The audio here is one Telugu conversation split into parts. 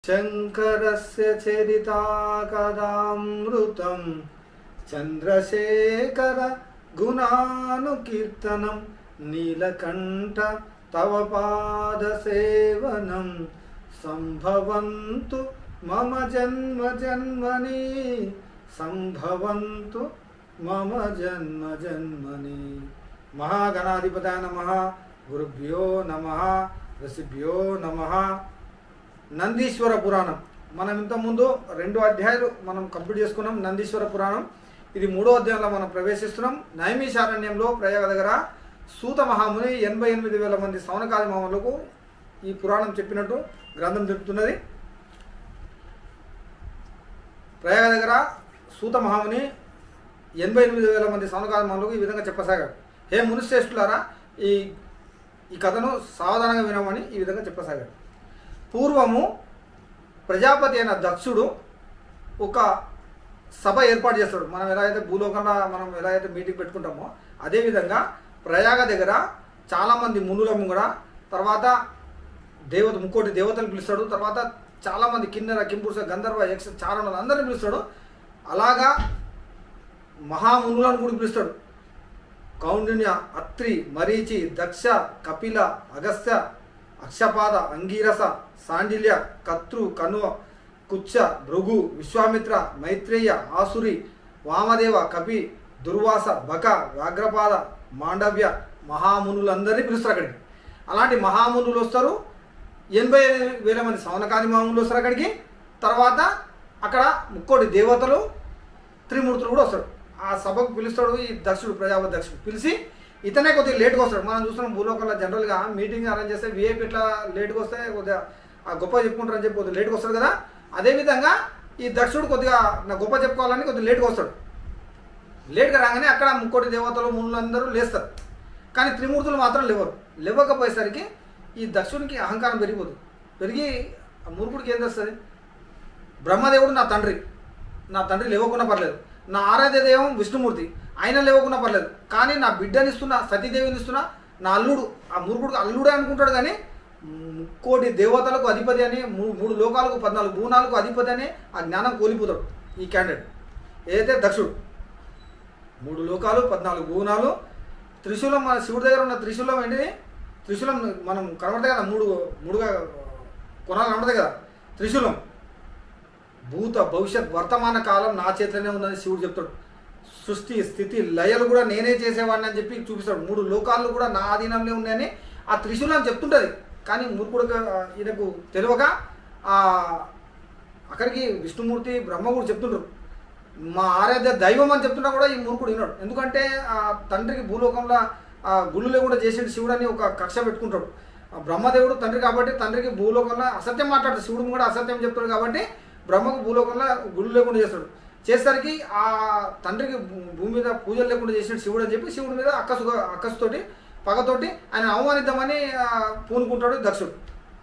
శంకరస్య చరితాకదామృతం చంద్రశేఖర గుణానుకీర్తనం నీలకంఠ తవ పాదసేవనం సంభవంతు మమ జన్మ జన్మని సంభవంతు మమ జన్మ జన్మని మహాగణాధిపతాయ నమ గురుభ్యో నమ ఋషిభ్యో నమ నందీశ్వర పురాణం మనం ఇంతకుముందు రెండు అధ్యాయాలు మనం కంప్లీట్ చేసుకున్నాం నందీశ్వర పురాణం ఇది మూడో అధ్యాయంలో మనం ప్రవేశిస్తున్నాం నైమిషారణ్యంలో ప్రయాగ దగ్గర సూత మహాముని ఎనభై ఎనిమిది వేల మంది సవనకాలి మామూలకు ఈ పురాణం చెప్పినట్టు గ్రంథం చెప్తున్నది ప్రయాగ దగ్గర సూత మహాముని ఎనభై ఎనిమిది వేల మంది సవనకాలి మామూలకు ఈ విధంగా చెప్పసాగాడు హే మునిశ్రేష్ఠులారా ఈ ఈ కథను సావధానంగా వినమని ఈ విధంగా చెప్పసాగాడు పూర్వము ప్రజాపతి అయిన దక్షుడు ఒక సభ ఏర్పాటు చేస్తాడు మనం ఎలా అయితే భూలోకంలో మనం ఎలా అయితే మీటింగ్ పెట్టుకుంటామో అదేవిధంగా ప్రయాగ దగ్గర చాలామంది మునుల ముంగడ తర్వాత దేవత ముక్కోటి దేవతలు పిలుస్తాడు తర్వాత చాలామంది కిన్నెర కింపురుష గంధర్వ యక్ష చారణులు అందరిని పిలుస్తాడు అలాగా మహామునులను కూడా పిలుస్తాడు కౌండిన్య అత్రి మరీచి దక్ష కపిల అగస్త్య అక్షపాద అంగీరస సాండిల్య కత్రు కనువ కుచ్చ భృగు విశ్వామిత్ర మైత్రేయ ఆసురి వామదేవ కపి దుర్వాస బక వ్యాఘ్రపాద మాండవ్య మహామునులందరినీ పిలుస్తారు అక్కడికి అలాంటి మహామునులు వస్తారు ఎనభై వేల మంది సవనకాది మహామునులు వస్తారు అక్కడికి తర్వాత అక్కడ ముక్కోటి దేవతలు త్రిమూర్తులు కూడా వస్తాడు ఆ సభకు పిలుస్తాడు ఈ దక్షుడు ప్రజాపతి దక్షుడు పిలిచి ఇతనే కొద్దిగా లేట్గా వస్తాడు మనం చూస్తున్నాం భూలోకంలో జనరల్గా మీటింగ్ అరేంజ్ చేస్తే విఐపి ఇట్లా లేట్గా వస్తే కొద్దిగా ఆ గొప్ప చెప్పుకుంటారని చెప్పి కొద్దిగా లేట్గా వస్తాడు కదా అదేవిధంగా ఈ దక్షుడు కొద్దిగా నా గొప్ప చెప్పుకోవాలని కొద్దిగా లేట్గా వస్తాడు లేట్గా రాగానే అక్కడ ముక్కోటి దేవతలు మునులందరూ లేస్తారు కానీ త్రిమూర్తులు మాత్రం లేవరు లేవకపోయేసరికి ఈ దక్షునికి అహంకారం పెరిగిపోతుంది పెరిగి ఆ మూర్ఖుడికి ఏం తెస్తుంది బ్రహ్మదేవుడు నా తండ్రి నా తండ్రి లేవకున్నా పర్లేదు నా ఆరాధ్య దైవం విష్ణుమూర్తి ఆయన లేవకున్నా పర్లేదు కానీ నా బిడ్డని ఇస్తున్నా సతీదేవిని ఇస్తున్నా నా అల్లుడు ఆ మూర్ఖుడు అల్లుడే అనుకుంటాడు కానీ కోటి దేవతలకు అధిపతి అని మూ- మూడు లోకాలకు పద్నాలుగు భూనాలకు అధిపతి అని ఆ జ్ఞానం కోల్పోతాడు ఈ క్యాండిడేట్ ఏదైతే దక్షుడు మూడు లోకాలు పద్నాలుగు భువనాలు త్రిశూలం మన శివుడి దగ్గర ఉన్న త్రిశూలం ఏంటిది త్రిశూలం మనం కనబడతాయి కదా మూడు మూడుగా కొనాలి కనబడతాయి కదా త్రిశూలం భూత భవిష్యత్ వర్తమాన కాలం నా చేతిలోనే ఉందని శివుడు చెప్తాడు సృష్టి స్థితి లయలు కూడా నేనే చేసేవాడిని అని చెప్పి చూపిస్తాడు మూడు లోకాలు కూడా నా ఆధీనంలో ఉన్నాయని ఆ త్రిశూలం చెప్తుంటుంది కానీ మూర్ఖుడుగా ఈయనకు తెలియక ఆ అక్కడికి విష్ణుమూర్తి బ్రహ్మ కూడా చెప్తుంటారు మా ఆరాధ్య దైవం అని చెప్తున్నా కూడా ఈ మూర్ఖుడు విన్నాడు ఎందుకంటే ఆ తండ్రికి భూలోకంలో ఆ గుళ్ళు లేకుండా చేసిన శివుడు అని ఒక కక్ష పెట్టుకుంటాడు ఆ బ్రహ్మదేవుడు తండ్రి కాబట్టి తండ్రికి భూలోకంలో అసత్యం మాట్లాడతాడు శివుడు కూడా అసత్యం చెప్తాడు కాబట్టి బ్రహ్మకు భూలోకంలో గుళ్ళు లేకుండా చేస్తాడు చేసరికి ఆ తండ్రికి భూ- భూమి మీద పూజలు లేకుండా చేసిన శివుడు అని చెప్పి శివుడి మీద అక్కసు అక్కసుతోటి పగతోటి ఆయన అవమానిద్దామని ఆ, పూనుకుంటాడు దక్షుడు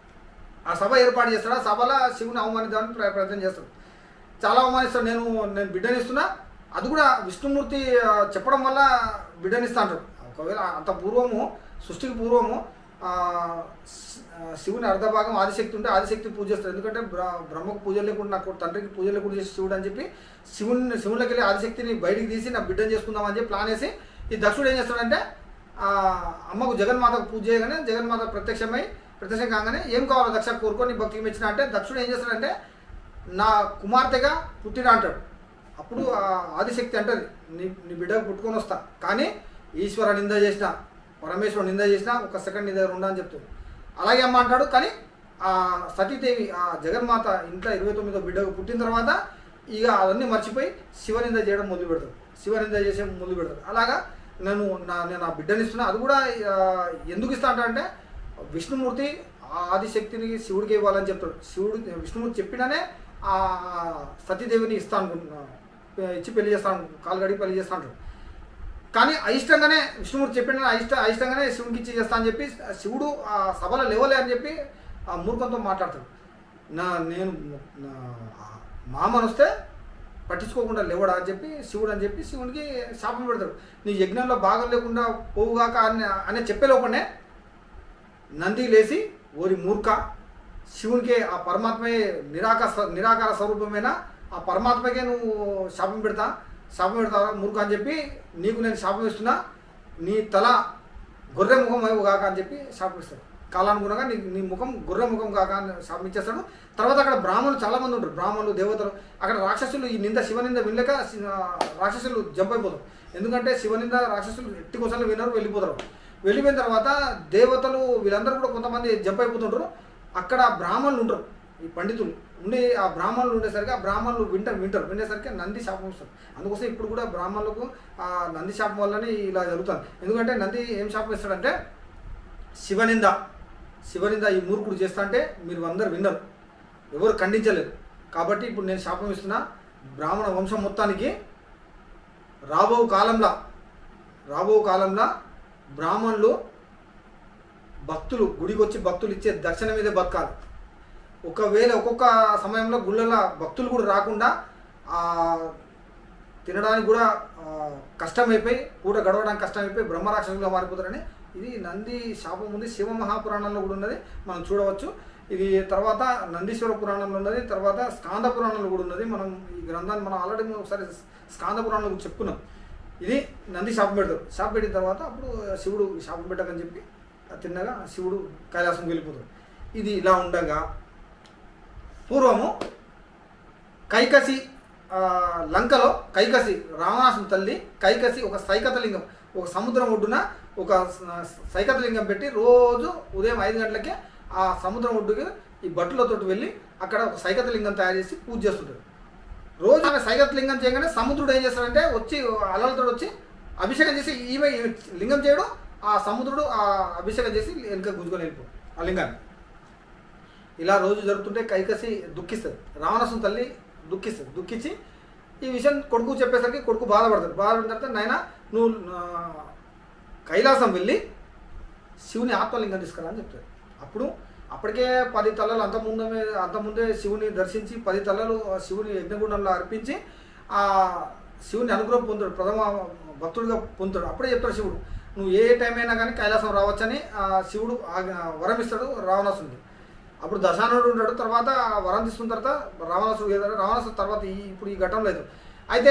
ఆ సభ ఏర్పాటు చేస్తాడు ఆ సభలో శివుని అవమానిద్దామని ప్ర- ప్రయత్నం చేస్తాడు చాలా అవమానిస్తాడు నేను నేను బిడ్డనిస్తున్నా అది కూడా విష్ణుమూర్తి ఆ, చెప్పడం వల్ల బిడ్డనిస్తా అంటాడు ఒకవేళ అంత పూర్వము సృష్టికి పూర్వము ఆ, శి- ఆ, శివుని అర్ధభాగం ఆదిశక్తి ఉంటే ఆదిశక్తి పూజ చేస్తాడు ఎందుకంటే బ్ర- బ్రహ్మకు పూజ లేకుండా నాకు తండ్రికి పూజ లేకుండా చేసి శివుడు అని చెప్పి శివుని శివునికి వెళ్ళి ఆదిశక్తిని బయటికి తీసి నా బిడ్డను చేసుకుందామని చెప్పి ప్లాన్ వేసి ఈ దక్షుడు ఏం చేస్తాడంటే ఆ, అమ్మకు జగన్మాతకు పూజ చేయగానే జగన్మాత ప్రత్యక్షమై ప్రత్యక్షం కాగానే ఏం కావాలో దక్ష కోరుకొని భక్తికి మెచ్చిన అంటే దక్షుడు ఏం చేస్తాడంటే నా కుమార్తెగా పుట్టిన అంటాడు అప్పుడు ఆ ఆదిశక్తి అంటది నీ నీ బిడ్డకు పుట్టుకొని వస్తా కానీ ఈశ్వర నింద చేసిన పరమేశ్వర నింద చేసిన ఒక సెకండ్ నీ దగ్గర ఉండా అని చెప్తుంది అలాగే అమ్మ అంటాడు కానీ ఆ సతీదేవి ఆ జగన్మాత ఇంట్లో ఇరవై తొమ్మిదో బిడ్డకు పుట్టిన తర్వాత ఇక అవన్నీ మర్చిపోయి శివనింద చేయడం మొదలు పెడతాడు శివనింద చేసే మొదలు పెడతాడు అలాగా నేను నా నేను ఆ బిడ్డని ఇస్తున్నా అది కూడా ఆ, ఎందుకు ఇస్తా అంటే విష్ణుమూర్తి ఆ ఆదిశక్తిని శివుడికి ఇవ్వాలని చెప్తాడు శివుడు విష్ణుమూర్తి చెప్పినానే ఆ సతీదేవిని ఇస్తా అనుకుంటున్నా ఇచ్చి పెళ్లి చేస్తాను కాలు గడికి పెళ్లి చేస్తా అంటాడు కానీ అయిష్టంగానే విష్ణుమూర్తి చెప్పిన అయిష్ట అయిష్టంగానే శివునికి ఇచ్చి చేస్తా అని చెప్పి శివుడు ఆ సభలో లేవలే అని చెప్పి ఆ మూర్ఖంతో మాట్లాడతాడు నా నేను నా మామను వస్తే పట్టించుకోకుండా లేవడా అని చెప్పి శివుడు అని చెప్పి శివునికి శాపం పెడతాడు నీ యజ్ఞంలో భాగం లేకుండా పోవుగాక అని అనే చెప్పే లోపలనే నంది లేచి ఓరి మూర్ఖ శివునికి ఆ పరమాత్మయే నిరాకార నిరాకార స్వరూపమైన ఆ పరమాత్మకే నువ్వు శాపం పెడతా శాపం పెడతావా మూర్ఖ అని చెప్పి నీకు నేను శాపం ఇస్తున్నా నీ తల గొర్రె ముఖం అయ్యవు కాక అని చెప్పి శాపం ఇస్తాడు కాలానుగుణంగా నీ నీ ముఖం గొర్రె ముఖం కాక అని శాపం ఇచ్చేస్తాడు తర్వాత అక్కడ బ్రాహ్మణులు చాలా మంది ఉంటారు బ్రాహ్మణులు దేవతలు అక్కడ రాక్షసులు ఈ నింద శివనింద వినలేక సి- ఆ, రాక్షసులు జంప్ అయిపోతారు ఎందుకంటే శివనింద రాక్షసులు ఎట్టి కోసం వినరు వెళ్ళిపోతారు వెళ్ళిపోయిన తర్వాత దేవతలు వీళ్ళందరూ కూడా కొంతమంది జంప్ అయిపోతుంటారు అక్కడ బ్రాహ్మణులు ఉంటారు ఈ పండితులు ఉండి ఆ బ్రాహ్మణులు ఉండేసరికి ఆ బ్రాహ్మణులు వింటారు వింటారు వినేసరికి నంది శాపం ఇస్తారు అందుకోసం ఇప్పుడు కూడా బ్రాహ్మణులకు ఆ నంది శాపం వల్లనే ఇలా జరుగుతుంది ఎందుకంటే నంది ఏం శాపం ఇస్తాడంటే శివనింద శివనింద ఈ మూర్ఖుడు చేస్తా అంటే మీరు అందరు విన్నారు ఎవరు ఖండించలేదు కాబట్టి ఇప్పుడు నేను శాపం ఇస్తున్నా బ్రాహ్మణ వంశం మొత్తానికి రాబో కాలంలో రాబో కాలంలో బ్రాహ్మణులు భక్తులు గుడికి వచ్చి భక్తులు ఇచ్చే దర్శనం మీదే బతకాలి ఒకవేళ ఒక్కొక్క సమయంలో గుళ్ళలో భక్తులు కూడా రాకుండా ఆ, తినడానికి కూడా ఆ, కష్టమైపోయి పూట గడవడానికి కష్టమైపోయి బ్రహ్మరాక్షసులుగా మారిపోతారని ఇది నంది శాపం ఉంది శివ మహాపురాణంలో కూడా ఉన్నది మనం చూడవచ్చు ఇది తర్వాత నందీశ్వర పురాణంలో ఉన్నది తర్వాత స్కాంద పురాణంలో కూడా ఉన్నది మనం ఈ గ్రంథాన్ని మనం ఆల్రెడీ ఒకసారి స్కాంద పురాణంలో కూడా చెప్పుకున్నాం ఇది నంది శాపం పెడతారు శాపం పెట్టిన తర్వాత అప్పుడు శివుడు శాపం పెట్టకని చెప్పి తిన్నగా శివుడు కైలాసం వెళ్ళిపోతాడు ఇది ఇలా ఉండగా పూర్వము కైకసి ఆ, లంకలో కైకసి రావణాసుని తల్లి కైకసి ఒక సైకతలింగం ఒక సముద్రం ఒడ్డున ఒక స- సైకతలింగం పెట్టి రోజు ఉదయం ఐదు గంటలకే ఆ సముద్రం ఒడ్డుకి ఈ బట్టులతోటి వెళ్ళి అక్కడ ఒక సైకతలింగం తయారు చేసి పూజ చేస్తుంటారు రోజు ఆమె సైకతలింగం చేయగానే సముద్రుడు ఏం చేస్తాడంటే వచ్చి అలలతో వచ్చి అభిషేకం చేసి ఈమె ఈమె లింగం చేయడం ఆ సముద్రుడు ఆ అభిషేకం చేసి వెనుక గుంజుకొని వెళ్ళిపోడు ఆ లింగాన్ని ఇలా రోజు జరుగుతుంటే కైకసి దుఃఖిస్తుంది రావణాసుని తల్లి దుఃఖిస్తుంది దుఃఖించి ఈ విషయం కొడుకు చెప్పేసరికి కొడుకు బాధపడతాడు బాధపడిన తర్వాత నాయన నువ్వు ఆ, కైలాసం వెళ్ళి శివుని ఆత్మలింగం తీసుకురా అని చెప్తాడు అప్పుడు అప్పటికే పది తలలు అంత ముందే అంత ముందే శివుని దర్శించి పది తలలు ఆ శివుని యజ్ఞగుండంలో అర్పించి ఆ శివుని అనుగ్రహం పొందుతాడు ప్రథమ భక్తుడిగా పొందుతాడు అప్పుడే చెప్తాడు శివుడు నువ్వు ఏ టైం అయినా కానీ కైలాసం రావచ్చని ఆ శివుడు ఆజ్ఞ- వరం ఇస్తాడు రావణాసుడికి అప్పుడు దశానుడు ఉంటాడు తర్వాత ఆ వరం తీసుకున్న తర్వాత రావణాసుడు ఏదో రావణాసుడు తర్వాత ఈ ఇప్పుడు ఈ ఘట్టం లేదు అయితే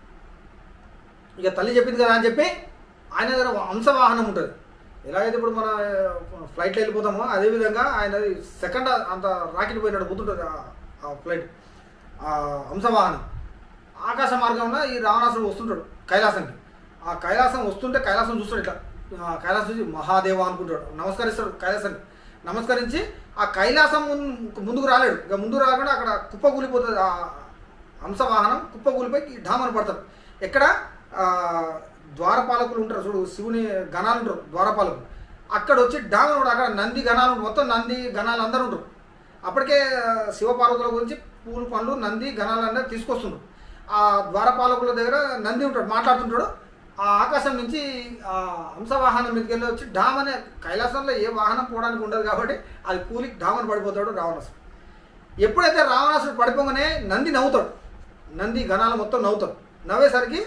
ఇక తల్లి చెప్పింది కదా అని చెప్పి ఆయన దగ్గర వంశవాహనం ఉంటుంది ఎలాగైతే ఇప్పుడు మన ఫ్లైట్లో వెళ్ళిపోతామో అదేవిధంగా ఆయన సెకండ్ అంత రాకెట్ పోయినట్టు పోతుంటుంది ఆ- ఆ ఫ్లైట్ ఆ వంశవాహనం ఆకాశ మార్గంలో ఈ రావణాసుడు వస్తుంటాడు కైలాసానికి ఆ కైలాసం వస్తుంటే కైలాసం చూస్తాడు ఇట్లా ఆ కైలాసం చూసి మహాదేవ అనుకుంటాడు నమస్కరిస్తాడు కైలాసానికి నమస్కరించి ఆ కైలాసం ముందు ముందుకు రాలేడు ఇక ముందుకు రాకుండా అక్కడ కుప్ప కూలిపోతుంది ఆ హంసవాహనం కుప్ప కూలిపోయి ఢామని పడతాడు ఎక్కడ ఆ, ద్వారపాలకులు ఉంటారు చూడు శివుని గణాలు ఉంటారు ద్వారపాలకులు అక్కడ వచ్చి డామన్ కూడా అక్కడ నంది గణాలు ఉంటారు మొత్తం నంది గణాలు అందరూ ఉంటారు అప్పటికే ఆ, శివపార్వతుల గురించి పూలు పండ్లు నంది గణాలు అందరూ తీసుకొస్తుండ్రు ఆ ద్వారపాలకుల దగ్గర నంది ఉంటాడు మాట్లాడుతుంటాడు ఆ ఆకాశం నుంచి ఆ హంసవాహనం మీదకి వెళ్ళి వచ్చి డామ్ అనే కైలాసంలో ఏ వాహనం పోవడానికి ఉండదు కాబట్టి అది కూలి డామని పడిపోతాడు రావణాసుడు ఎప్పుడైతే రావణాసుడు పడిపోగానే నంది నవ్వుతాడు నంది గణాలు మొత్తం నవ్వుతాడు నవ్వేసరికి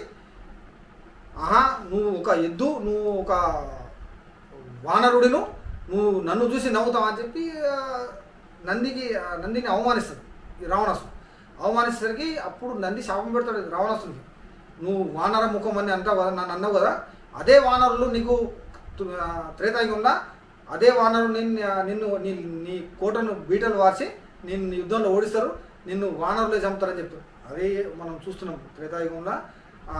ఆహా నువ్వు ఒక ఎద్దు నువ్వు ఒక వానరుడిను నువ్వు నన్ను చూసి నవ్వుతావు అని చెప్పి ఆ, నందికి ఆ, నందిని అవమానిస్తాడు ఈ రావణాసుడు అవమానించేసరికి అప్పుడు నంది శాపం పెడతాడు రావణాసుడికి నువ్వు వానర ముఖం అని అంటావు కదా నన్ను అన్నావు కదా అదే వానరులు నీకు తు- ఆ, త్రేతాయుగంలో అదే వానరులు నిన్ను నిన్ను నీ నీ కోటను బీటలు వార్చి నిన్ను యుద్ధంలో ఓడిస్తారు నిన్ను వానరులే చంపుతారని చెప్తారు అదే మనం చూస్తున్నాం త్రేతాయుగంలో ఆ,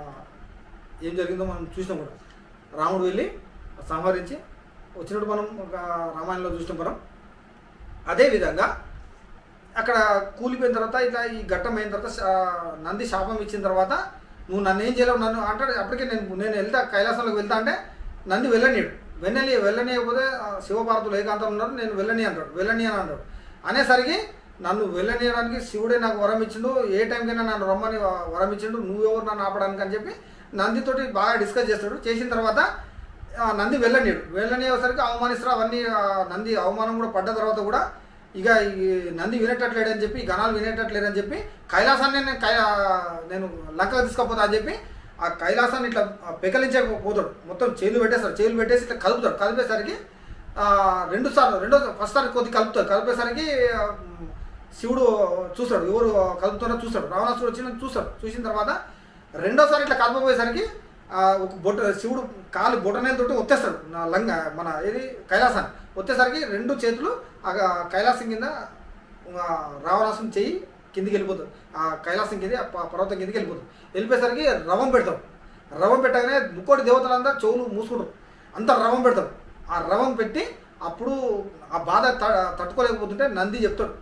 ఏం జరిగిందో మనం చూసినాం కూడా రాముడు వెళ్ళి సంహరించి వచ్చినట్టు మనం ఒక రామాయణంలో చూసినాం మనం అదేవిధంగా అక్కడ కూలిపోయిన తర్వాత ఇట్లా ఈ ఘట్టం అయిన తర్వాత శా- నంది శాపం ఇచ్చిన తర్వాత నువ్వు నన్ను ఏం చేయలేవు నన్ను అంటాడు అప్పటికే నేను నేను వెళ్తా కైలాసంలోకి వెళ్తా అంటే నంది వెళ్ళనీయడు వెళ్ళని వెళ్ళనీయకపోతే ఆ, శివపార్వతులు ఏకాంతం ఉన్నారు నేను వెళ్ళని అంటాడు వెళ్ళని అని అంటాడు అనేసరికి నన్ను వెళ్ళనీయడానికి శివుడే నాకు వరం ఇచ్చిండు ఏ టైంకైనా నన్ను రమ్మని వ- వరం ఇచ్చిండు నువ్వెవరు నన్ను ఆపడానికి అని చెప్పి నందితోటి బాగా డిస్కస్ చేస్తాడు చేసిన తర్వాత ఆ, నంది వెళ్ళనీయడు వెళ్ళనీయేసరికి అవమానిస్తారు అవన్నీ ఆ, నంది అవమానం కూడా పడ్డ తర్వాత కూడా ఇక ఈ నంది వినేటట్లేడని చెప్పి ఈ గణాలు వినేటట్లేదని చెప్పి కైలాసాన్ని నేను కై నేను లంకకు తీసుకపోతా అని చెప్పి ఆ కైలాసాన్ని ఇట్లా పెకలించే పోతాడు మొత్తం చేతులు పెట్టేస్తాడు చేతులు పెట్టేసి ఇట్లా కలుపుతాడు కలిపేసరికి ఆ, రెండు సార్లు రెండో ఫస్ట్ సారి కొద్ది కలుపుతాడు కలిపేసరికి ఆ, శివుడు చూస్తాడు ఎవరు కలుపుతారో చూస్తాడు రావణాసుడు వచ్చిన చూస్తాడు చూసిన తర్వాత రెండోసారి ఇట్లా కలపబోయేసరికి ఆ, ఒక బొట్ట శివుడు కాలు బొటనేలతోటి ఒత్తేస్తాడు నా లంగ మన ఏది కైలాసాన్ని ఒత్తేసరికి రెండు చేతులు ఆ కైలాసం కింద ఆ, రావణాసుని చెయ్యి కిందికి వెళ్ళిపోతుంది ఆ కైలాసం కింద ఆ ప- పర్వతం కిందికి వెళ్ళిపోతుంది వెళ్ళిపోయేసరికి రవం పెడతాం రవం పెట్టగానే ముక్కోటి దేవతలందరూ చెవులు మూసుకుంటారు అంత రవం పెడతాం ఆ రవం పెట్టి అప్పుడు ఆ బాధ త- తట్టుకోలేకపోతుంటే నంది చెప్తాడు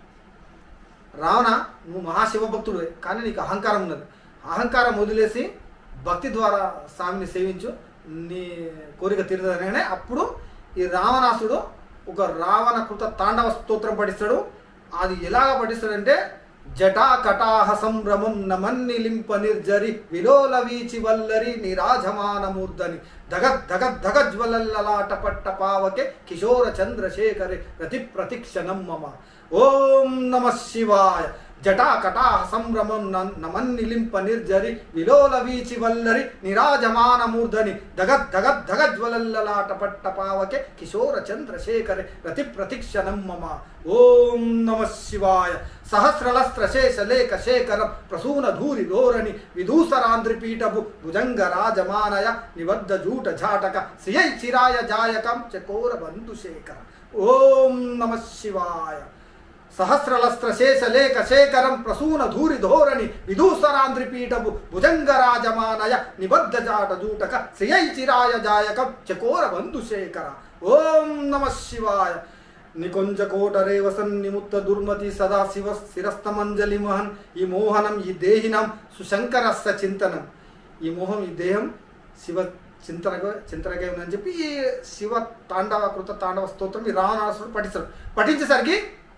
రావణ నువ్వు మహాశివ భక్తుడు కానీ నీకు అహంకారం ఉన్నది అహంకారం వదిలేసి భక్తి ద్వారా స్వామిని సేవించు నీ కోరిక తీరుతుందనే అప్పుడు ఈ రావణాసుడు ఒక రావణ కృత తాండవ స్తోత్రం పఠిస్తాడు అది ఎలాగ పఠిస్తాడంటే జటా కటాహ సంభ్రమం నమన్నిలింప నిర్జరి విలోల వీచి వల్లరి నిరాజమానమూర్ధని దగద్ దగద్ దగజ్వలల్లలాట పట్ట పావకే కిశోర చంద్రశేఖరి రతి ప్రతిక్షణం మమ ఓం నమ శివాయ జటా కటాహ సంభ్రమం న- నమన్నిలింప నిర్జరి విలోల వీచి వల్లరి నిరాజమానమూర్ధని దగద్ దగద్ దగజ్వలల్లలాట పట్ట పావకే కిశోర చంద్రశేఖరి రతి ప్రతిక్షణం మమ ఓం నమ శివాయ సహస్రలస్త్ర శేష లేఖ శేఖరం ప్రసూన ధూరి ధోరణి విదూసరాంధ్రిపీఠపు భుజంగ రాజమానయ నిబద్ధ జూట జాటక సియై చిరాయ జాయకం చకోర బంధు శేఖర ఓం నమ శివాయ సహస్రలస్త్ర శేష లేఖ శేఖరం ప్రసూన ధూరి ధోరణి విదూసరాంధ్రిపీఠపు భుజంగ రాజమానయ నిబద్ధ జాట జూటక శ్రియై చిరాయ జాయకం చకోర బంధు శేఖర ఓం నమ శివాయ నికొంజ కోట రేవసన్ నిముత్త దుర్మతి సదా శివ శిరస్తమంజలి మహన్ ఈ మోహనం ఈ దేహినం సుశంకరస్య చింతనం ఈ మోహం ఈ దేహం శివ చింతనగా చింతనగా ఉందని చెప్పి ఈ శివ తాండవ కృత తాండవ స్తోత్రం ఈ రావణాసుడు పఠిస్తాడు పఠించేసరికి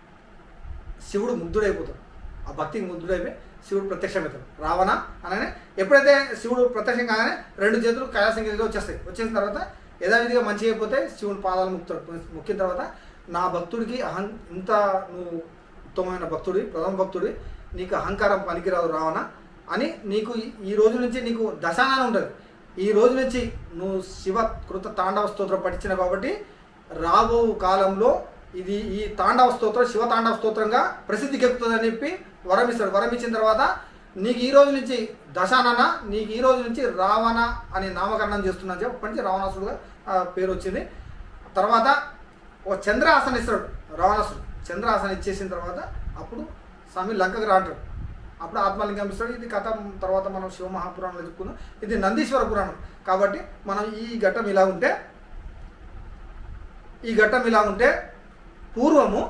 శివుడు ముగ్ధుడైపోతాడు ఆ భక్తికి ముగ్ధుడైపోయి శివుడు ప్రత్యక్షమవుతాడు రావణ అనగానే ఎప్పుడైతే శివుడు ప్రత్యక్షం కాగానే రెండు చేతులు కైలాసం కిందకి వచ్చేస్తాయి వచ్చేసిన తర్వాత యథావిధిగా మంచి అయిపోతే శివుని పాదాలు ముక్తాడు ముక్కిన తర్వాత నా భక్తుడికి అహం ఇంత నువ్వు ఉత్తమమైన భక్తుడి ప్రథమ భక్తుడి నీకు అహంకారం పనికిరాదు రావణ అని నీకు ఈ- ఈ రోజు నుంచి నీకు దశానాన్ని ఉంటుంది ఈ రోజు నుంచి నువ్వు శివ కృత తాండవ స్తోత్రం పఠించిన కాబట్టి రాబో కాలంలో ఇది ఈ తాండవ స్తోత్రం శివ తాండవ స్తోత్రంగా ప్రసిద్ధికి ఎక్కుతుందని చెప్పి వరం ఇస్తాడు వరం ఇచ్చిన తర్వాత నీకు ఈ రోజు నుంచి దశానన నీకు ఈ రోజు నుంచి రావణ అని నామకరణం చేస్తున్నా చెప్పి అప్పటి నుంచి రావణాసుడుగా ఆ, పేరు వచ్చింది తర్వాత ఓ చంద్రాసనం ఇస్తాడు రావణాసుడు చంద్రాసనం ఇచ్చేసిన తర్వాత అప్పుడు స్వామి లంకకు రాంటాడు అప్పుడు ఆత్మలింగం ఇస్తాడు ఇది కథ తర్వాత మనం శివ మహాపురాణంలో చెప్పుకున్నాం ఇది నందీశ్వర పురాణం కాబట్టి మనం ఈ ఘట్టం ఇలా ఉంటే ఈ ఘట్టం ఇలా ఉంటే పూర్వము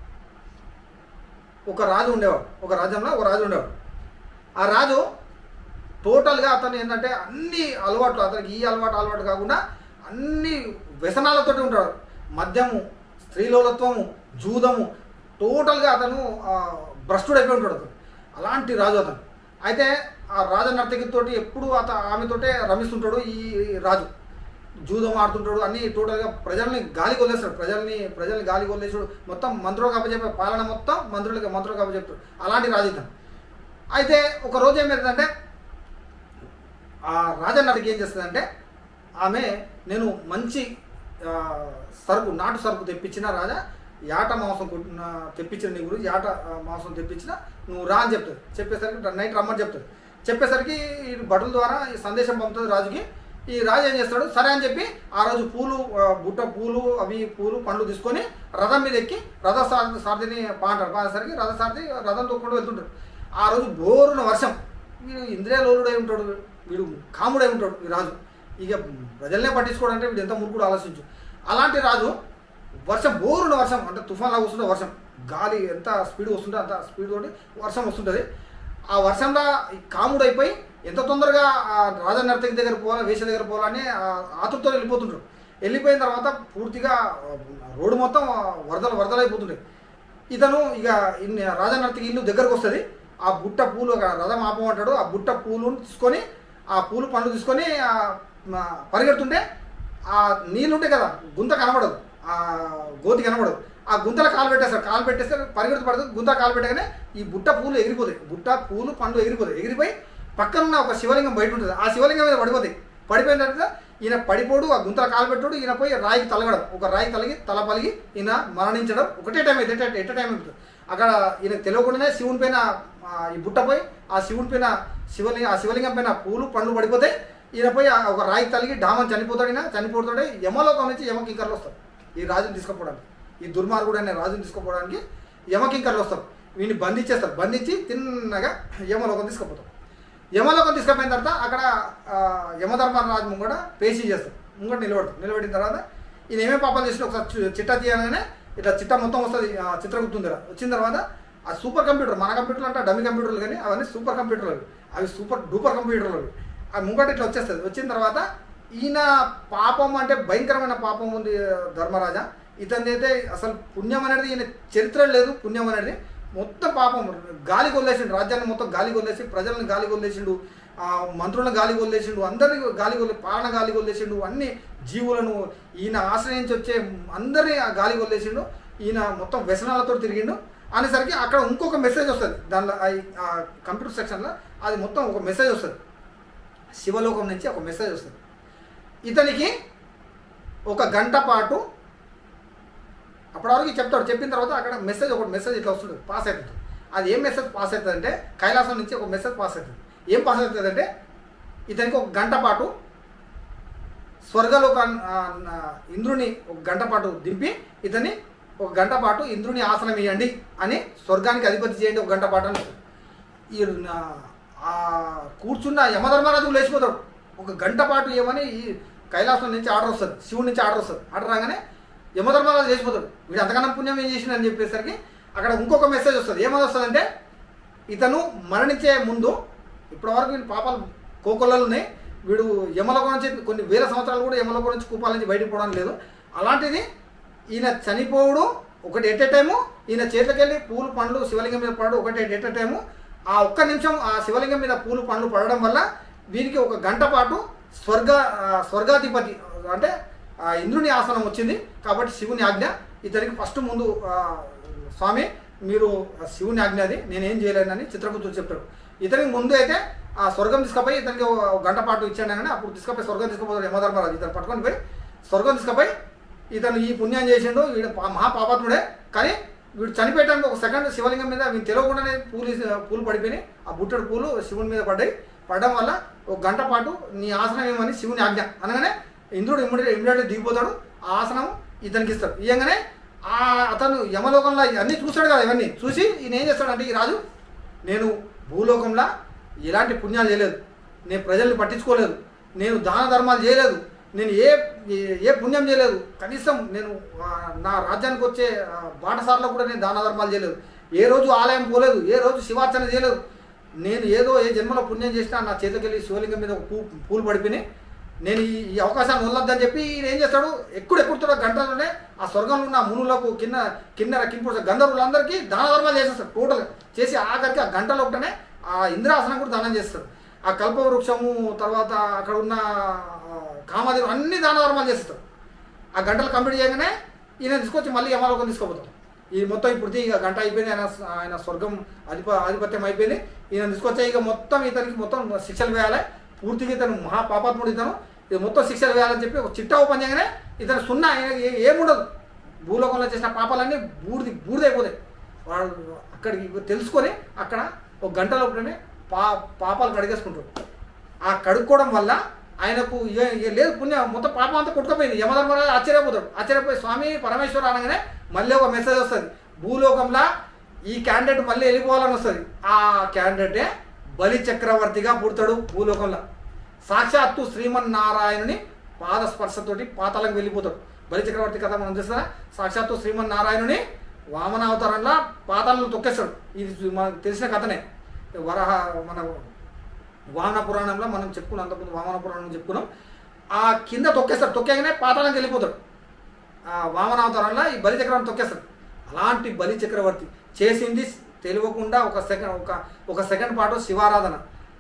ఒక రాజు ఉండేవాడు ఒక రాజ్యంలో ఒక రాజు ఉండేవాడు ఆ రాజు టోటల్గా అతను ఏంటంటే అన్ని అలవాట్లు అతనికి ఈ అలవాటు అలవాటు కాకుండా అన్ని వ్యసనాలతోటి ఉంటాడు మద్యము స్త్రీలోలత్వము జూదము టోటల్గా అతను ఆ, భ్రష్టుడైపోయి ఉంటాడు అతను అలాంటి రాజు అతను అయితే ఆ రాజనర్తకితోటి ఎప్పుడు అత ఆమెతోటే రమిస్తుంటాడు ఈ రాజు జూదం ఆడుతుంటాడు అన్ని టోటల్గా ప్రజల్ని గాలి కొల్లేస్తాడు ప్రజల్ని ప్రజల్ని గాలి కొల్లేసాడు మొత్తం మంత్రులకు అప్పచెప్పే పాలన మొత్తం మంత్రులకి మంత్రులకు అప్పచెప్తాడు అలాంటి రాజు ఇతను అయితే ఒక రోజు ఏమైందంటే ఆ రాజన్నటికి ఏం చేస్తుందంటే ఆమె నేను మంచి ఆ, సరుకు నాటు సరుకు తెప్పించిన రాజా యాట మాంసం కొట్టిన- నా- తెప్పించిన నీ గురించి యాట ఆ, మాంసం తెప్పించిన నువ్వు రా అని చెప్తుంది చెప్పేసరికి నైట్ రమ్మని చెప్తుంది చెప్పేసరికి ఈ భటుల ద్వారా ఈ సందేశం పంపుతుంది రాజుకి ఈ రాజు ఏం చేస్తాడు సరే అని చెప్పి ఆ రోజు పూలు ఆ, బుట్ట పూలు అవి పూలు పండ్లు తీసుకొని రథం మీద ఎక్కి రథ సారథి సారథిని పాంటాడు పాడేసరికి రథ సారథి రథం తొక్కుంటూ వెళ్తుంటాడు ఆ రోజు బోరున వర్షం వీడు ఇంద్రియాలోలుడై ఉంటాడు వీడు కాముడై ఉంటాడు ఈ రాజు ఇక ప్రజల్నే పట్టించుకోవడంటే వీడు ఎంత మురుకుడు ఆలోచించు అలాంటి రాజు వర్షం బోరున వర్షం అంటే తుఫాన్లా వస్తుంటే వర్షం గాలి ఎంత స్పీడ్ వస్తుంటే అంత స్పీడ్ తోటి వర్షం వస్తుంటుంది ఆ వర్షంలో ఈ కాముడైపోయి ఎంత తొందరగా ఆ రాజనర్తకి దగ్గర పోవాలి వేష దగ్గర పోవాలని ఆ ఆతృతలో వెళ్ళిపోతుంటారు వెళ్ళిపోయిన తర్వాత పూర్తిగా ఆ, రోడ్డు మొత్తం వరదలు వరదలు అయిపోతుంటాయి ఇతను ఇక ఇన్ని రాజనర్తకి ఇల్లు దగ్గరకు వస్తుంది ఆ బుట్ట పూలు ఒక రథం ఆపమంటాడు ఆ బుట్ట పూలు తీసుకొని ఆ పూలు పండ్లు తీసుకొని ఆ, మా, పరిగెడుతుంటే ఆ నీళ్ళు ఉంటాయి కదా గుంత కనబడదు ఆ గోతి కనబడదు ఆ గుంతలో కాలు పెట్టేస్తారు కాలు పెట్టేస్తే పరిగెడుతూ పడుతుంది గుంత కాలు పెట్టగానే ఈ బుట్ట పూలు ఎగిరిపోతాయి బుట్ట పూలు పండ్లు ఎగిరిపోతాయి ఎగిరిపోయి పక్కన ఉన్న ఒక శివలింగం బయట ఉంటుంది ఆ శివలింగం మీద పడిపోతాయి పడిపోయిన తర్వాత ఈయన పడిపోడు ఆ గుంతల కాలు పెట్టుడు ఈయన పోయి రాయికి తలగడం ఒక రాయి తలిగి తల పలిగి ఈయన మరణించడం ఒకటే టైం అయితే ఎట్ట ఎట్ట టైం అవుతుంది అక్కడ ఈయన తెలియకుండానే శివుని పైన ఆ, ఈ బుట్ట పోయి ఆ శివుని పైన శివలింగ ఆ శివలింగం పైన పూలు పండ్లు పడిపోతాయి ఈయన పోయి ఆ ఒక రాయి తలిగి డామని చనిపోతాడు ఈయన చనిపోతాడే యమలోకం నుంచి యమకింకర్లు వస్తారు ఈ రాజుని తీసుకుపోవడానికి ఈ దుర్మార్గుడు అనే రాజుని తీసుకుపోవడానికి యమకింకర్లు వస్తారు వీడిని బంధించేస్తారు బంధించి తిన్నగా యమలోకం తీసుకుపోతారు యమలోకం తీసుకుపోయిన తర్వాత అక్కడ ఆ, యమధర్మరాజు ముంగడ పేషీ చేస్తారు ముంగట నిలబడతారు నిలబడిన తర్వాత ఈయన ఏమేమి పాపాలు చేసిన ఒకసారి చు- చిట్టా తీయగానే ఇట్లా చిట్టా మొత్తం వస్తుంది ఆ, చిత్రగుప్తుంది కదా వచ్చిన తర్వాత ఆ సూపర్ కంప్యూటర్ మన కంప్యూటర్లు అంటే డమ్మి కంప్యూటర్లు కానీ అవన్నీ సూపర్ కంప్యూటర్లు అవి అవి సూపర్ డూపర్ కంప్యూటర్లు అవి ఆ ముంగట ఇట్లా వచ్చేస్తుంది వచ్చిన తర్వాత ఈయన పాపం అంటే భయంకరమైన పాపం ఉంది ధర్మరాజా ఇతని అయితే అసలు పుణ్యం అనేది ఈయన చరిత్ర లేదు పుణ్యం అనేది మొత్తం పాపం గాలి కొల్లేసిండు రాజ్యాన్ని మొత్తం గాలి కొల్లేసి ప్రజలను గాలి కొల్లేసిండు ఆ మంత్రులను గాలి కొల్లేసిండు అందరినీ గాలి కొల్లే పాలన గాలి కొల్లేసిండు అన్ని జీవులను ఈయన ఆశ్రయించి వచ్చే అందరినీ ఆ గాలి కొల్లేసిండు ఈయన మొత్తం వ్యసనాలతో తిరిగిండు అనేసరికి అక్కడ ఇంకొక మెసేజ్ వస్తుంది దానిలో ఆ- ఆ కంప్యూటర్ సెక్షన్లో అది మొత్తం ఒక మెసేజ్ వస్తుంది శివలోకం నుంచి ఒక మెసేజ్ వస్తుంది ఇతనికి ఒక గంట పాటు అప్పటివరకు చెప్తాడు చెప్పిన తర్వాత అక్కడ మెసేజ్ ఒక మెసేజ్ ఇట్లా వస్తుంది పాస్ అవుతుంది అది ఏం మెసేజ్ పాస్ అవుతుంది అంటే కైలాసం నుంచి ఒక మెసేజ్ పాస్ అవుతుంది ఏం పాస్ అవుతుంది అంటే ఇతనికి ఒక గంట పాటు స్వర్గలోక ఇంద్రుని ఒక గంట పాటు దింపి ఇతన్ని ఒక గంట పాటు ఇంద్రుని ఆసనం ఇవ్వండి అని స్వర్గానికి అధిపతి చేయండి ఒక గంట పాటు అని వస్తుంది. ఈ నా- ఆ కూర్చున్న యమధర్మరాజు లేచిపోతాడు ఒక గంట పాటు ఏమని ఈ కైలాసం నుంచి ఆర్డర్ వస్తుంది శివుడి నుంచి ఆర్డర్ వస్తుంది ఆర్డర్ రాగానే యమధర్మరాజు లేచిపోతాడు వీడు అంతకన్నా పుణ్యం ఏం చేసిండు అని చెప్పేసరికి అక్కడ ఇంకొక మెసేజ్ వస్తుంది ఏమని వస్తుందంటే ఇతను మరణించే ముందు ఇప్పటివరకు వీడి పాపాలు కోకొల్లలు ఉన్నాయి వీడు యమలోకం నుంచి కొన్ని వేల సంవత్సరాలు కూడా యమలోకం నుంచి కూపాల నుంచి బయటకు పోవడం లేదు అలాంటిది ఈయన చనిపోవడు ఒకటి ఎట్ ఎ టైము ఈయన చేతికి వెళ్ళి పూలు పండ్లు శివలింగం మీద పడడం ఒకటి ఎట్ ఎ టైము ఆ ఒక్క నిమిషం ఆ శివలింగం మీద పూలు పండ్లు పడడం వల్ల వీరికి ఒక గంట పాటు స్వర్గ ఆ, స్వర్గాధిపతి అంటే ఆ ఇంద్రుని ఆసనం వచ్చింది కాబట్టి శివుని ఆజ్ఞ ఇతనికి ఫస్ట్ ముందు ఆ, స్వామి మీరు ఆ శివుని ఆజ్ఞ అది నేనేం చేయలేనని చిత్రగుప్తుడు చెప్పాడు ఇతనికి ముందు అయితే ఆ స్వర్గం తీసుకుపోయి ఇతనికి ఒక ఒక గంట పాటు ఇచ్చాడు కానీ అప్పుడు తీసుకుపోయి స్వర్గం తీసుకుపోతాడు యమధర్మరాజు ఇతను పట్టుకొని పోయి స్వర్గం తీసుకుపోయి ఇతను ఈ పుణ్యం చేసిండు వీడు పా- మహాపాపాత్ముడే కానీ వీడు చనిపోయటానికి ఒక సెకండ్ శివలింగం మీద వీడు తెలియకుండానే పూలు పూలు పడిపోయినాయి ఆ బుట్టడు పూలు శివుని మీద పడ్డాయి పడడం వల్ల ఒక గంట పాటు నీ ఆసనం ఏమని శివుని ఆజ్ఞ అనగానే ఇంద్రుడు ఇమ్మీడియట్ ఇమ్మీడియట్ దిగిపోతాడు ఆ ఆసనం ఇతనికి ఇస్తాడు ఇవ్వగానే ఆ అతను యమలోకంలో అన్నీ చూస్తాడు కదా ఇవన్నీ చూసి ఈయన ఏం చేస్తాడంటే ఈ రాజు నేను భూలోకంలో ఎలాంటి పుణ్యాలు చేయలేదు నేను ప్రజల్ని పట్టించుకోలేదు నేను దాన ధర్మాలు చేయలేదు నేను ఏ ఏ- ఏ పుణ్యం చేయలేదు కనీసం నేను ఆ, నా రాజ్యానికి వచ్చే ఆ, బాటసార్లో కూడా నేను దాన ధర్మాలు చేయలేదు ఏ రోజు ఆలయం పోలేదు ఏ రోజు శివార్చన చేయలేదు నేను ఏదో ఏ జన్మలో పుణ్యం చేసినా నా చేతికెళ్ళి శివలింగం మీద ఒక పూ పూలు పడిపోయినాయి నేను ఈ ఈ అవకాశాన్ని వదలొద్దని చెప్పి ఈయన ఏం చేస్తాడు ఎప్పుడు ఎక్కుడుతాడో గంటలోనే ఆ స్వర్గంలో ఉన్న మునులకు కింద కిన్నెర కింపుడు గంధర్వులందరికీ దాన ధర్మాలు చేసేస్తాడు టోటల్ చేసి ఆఖరికి ఆ గంటలో ఒకటనే ఆ ఇంద్రాసనం కూడా దానం చేస్తాడు ఆ కల్పవృక్షము తర్వాత అక్కడ ఉన్న ఆ, కామదేవుడు అన్ని దాన ధర్మాలు చేస్తాడు ఆ గంటలు కంప్లీట్ చేయగానే ఈయన తీసుకొచ్చి మళ్ళీ యమలోకం తీసుకుపోతాం ఈ మొత్తం ఇప్పుడు ఇక గంట అయిపోయింది ఆయన ఆయన స్వర్గం అధిప ఆధిపత్యం అయిపోయింది ఈయన తీసుకొచ్చే ఇక మొత్తం ఇతనికి మొత్తం శిక్షలు వేయాలి పూర్తిగా ఇతను మహాపాపాత్ముడు ఇతను ఇది మొత్తం శిక్షలు వేయాలని చెప్పి ఒక చిట్టా ఓపెన్ చేయగానే ఇతను సున్నా ఈయనకి ఏ- ఏముండదు భూలోకంలో చేసిన పాపాలన్నీ బూడిది బూడిదైపోతాయి వాడు అక్కడికి తెలుసుకొని అక్కడ ఒక గంట లోపలనే పా పాపాలు కడిగేసుకుంటాడు ఆ కడుక్కోవడం వల్ల ఆయనకు ఏ- ఏ- లేదు పుణ్యం మొత్తం పాపం అంతా కొట్టుకుపోయింది యమధర్మరాజు ఆశ్చర్యపోతాడు ఆశ్చర్యపోయి స్వామి పరమేశ్వర అనగానే మళ్ళీ ఒక మెసేజ్ వస్తుంది భూలోకంలో ఈ క్యాండిడేట్ మళ్ళీ వెళ్ళిపోవాలని వస్తుంది ఆ క్యాండిడేటే బలి చక్రవర్తిగా పుడతాడు భూలోకంలో సాక్షాత్తు శ్రీమన్నారాయణుని పాద స్పర్శతోటి పాతాళంకి వెళ్ళిపోతాడు బలి చక్రవర్తి కథ మనం చూస్తారా సాక్షాత్తు శ్రీమన్నారాయణుని వామనావతారంలో పాతాళంలో తొక్కేస్తాడు ఇది మనకు తెలిసిన కథనే వరహ మన వామన పురాణంలో మనం చెప్పుకున్నాం అంతకుముందు వామన పురాణం చెప్పుకున్నాం ఆ కింద తొక్కేస్తాడు తొక్కేగానే పాతాళంకి వెళ్ళిపోతాడు ఆ వామన అవతారంలో ఈ బలి చక్రవర్తి తొక్కేస్తాడు అలాంటి బలి చక్రవర్తి చేసింది తెలియకుండా ఒక సెకండ్ ఒక ఒక సెకండ్ పాటు శివారాధన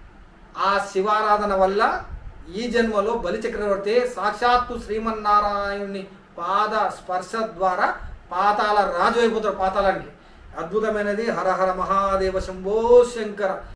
ఆ శివారాధన వల్ల ఈ జన్మలో బలి చక్రవర్తి సాక్షాత్తు శ్రీమన్నారాయణుని పాద స్పర్శ ద్వారా పాతాల రాజు అయిపోతాడు పాతాళానికి అద్భుతమైనది హర హర మహాదేవ శంభో శంకర